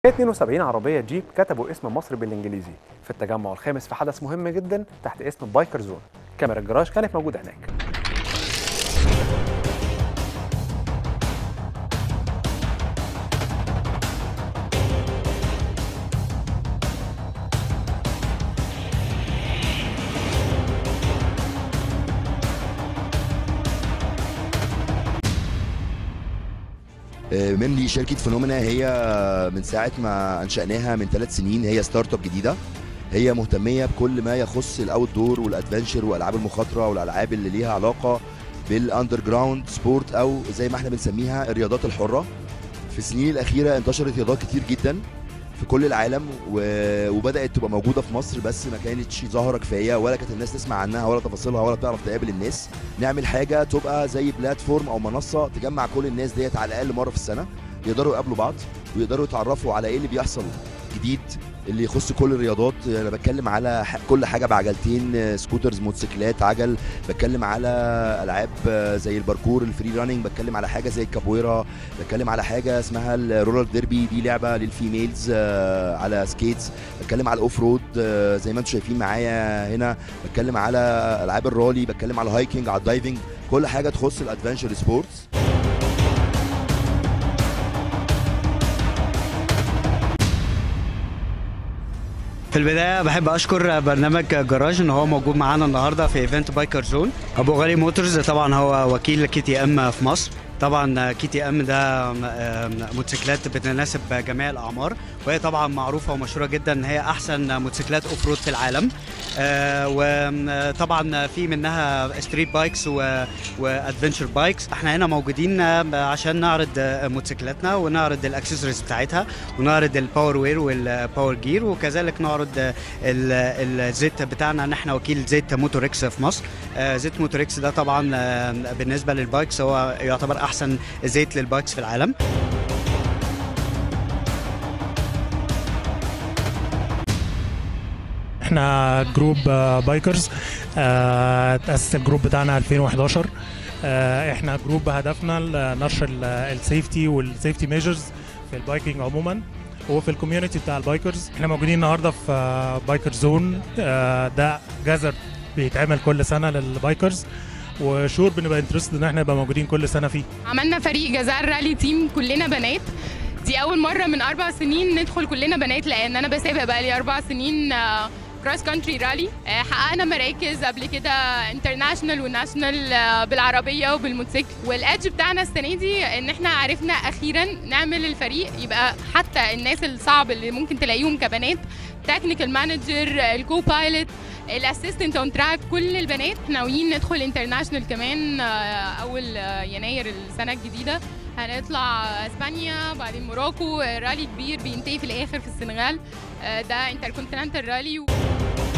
في 72 عربيه جيب كتبوا اسم مصر بالانجليزي في التجمع الخامس في حدث مهم جدا تحت اسم بايكر زون كاميرا الجراج كانت موجوده هناك منلي شركة فينومينا هي من ساعة ما أنشأناها من ثلاث سنين هي ستارت اب جديدة هي مهتمية بكل ما يخص الأوت دور والأدفنشر وألعاب المخاطرة والألعاب اللي ليها علاقة بالأندر جراوند سبورت أو زي ما احنا بنسميها الرياضات الحرة في السنين الأخيرة انتشرت رياضات كتير جدا في كل العالم و... وبدات تبقى موجوده في مصر بس ما كانتش ظاهره كفايه ولا كانت الناس تسمع عنها ولا تفاصيلها ولا تعرف تقابل الناس نعمل حاجه تبقى زي بلاتفورم او منصه تجمع كل الناس ديت على الاقل مره في السنه يقدروا يقابلوا بعض ويقدروا يتعرفوا على ايه اللي بيحصل جديد اللي يخص كل الرياضات انا بتكلم على كل حاجه بعجلتين سكوترز موتوسيكلات عجل بتكلم على العاب زي الباركور الفري راننج بتكلم على حاجه زي الكابويرا بتكلم على حاجه اسمها الرولر ديربي دي لعبه للفيميلز على سكيتس بتكلم على الاوف رود زي ما انتم شايفين معايا هنا بتكلم على العاب الرالي بتكلم على الهايكنج على الدايفنج كل حاجه تخص الادفنشر سبورتس في البدايه بحب اشكر برنامج جراج ان هو موجود معانا النهارده في ايفنت بايكر زون ابو غالي موتورز طبعا هو وكيل كي تي ام في مصر طبعا كي تي ام ده موتوسيكلات بتناسب جميع الاعمار وهي طبعا معروفه ومشهوره جدا ان هي احسن موتوسيكلات اوف رود في العالم وطبعا في منها ستريت بايكس وادفنتشر بايكس احنا هنا موجودين عشان نعرض موتوسيكلاتنا ونعرض الاكسسوارز بتاعتها ونعرض الباور وير والباور جير وكذلك نعرض الزيت بتاعنا ان احنا وكيل زيت موتوركس في مصر زيت موتوركس ده طبعا بالنسبه للبايكس هو يعتبر احسن زيت للبايكس في العالم احنا جروب بايكرز تأسس الجروب بتاعنا 2011 احنا جروب هدفنا نشر السيفتي والسيفتي ميجرز في البايكنج عموما وفي الكوميونتي بتاع البايكرز احنا موجودين النهارده في بايكر زون ده جزر بيتعمل كل سنه للبايكرز وشور بنبقى انترستد ان احنا نبقى موجودين كل سنه فيه عملنا فريق جزائر رالي تيم كلنا بنات دي اول مره من اربع سنين ندخل كلنا بنات لان انا بسابق بقى لي اربع سنين كروس كونتري رالي حققنا مراكز قبل كده انترناشونال وناشونال بالعربيه وبالموتوسيكل والادج بتاعنا السنه دي ان احنا عرفنا اخيرا نعمل الفريق يبقى حتى الناس الصعب اللي ممكن تلاقيهم كبنات تكنيكال مانجر الكو بايلوت الاسيستنت اون تراك كل البنات ناويين ندخل انترناشونال كمان اول يناير السنه الجديده هنطلع اسبانيا بعدين موروكو رالي كبير بينتهي في الاخر في السنغال ده انتركونتيننتال رالي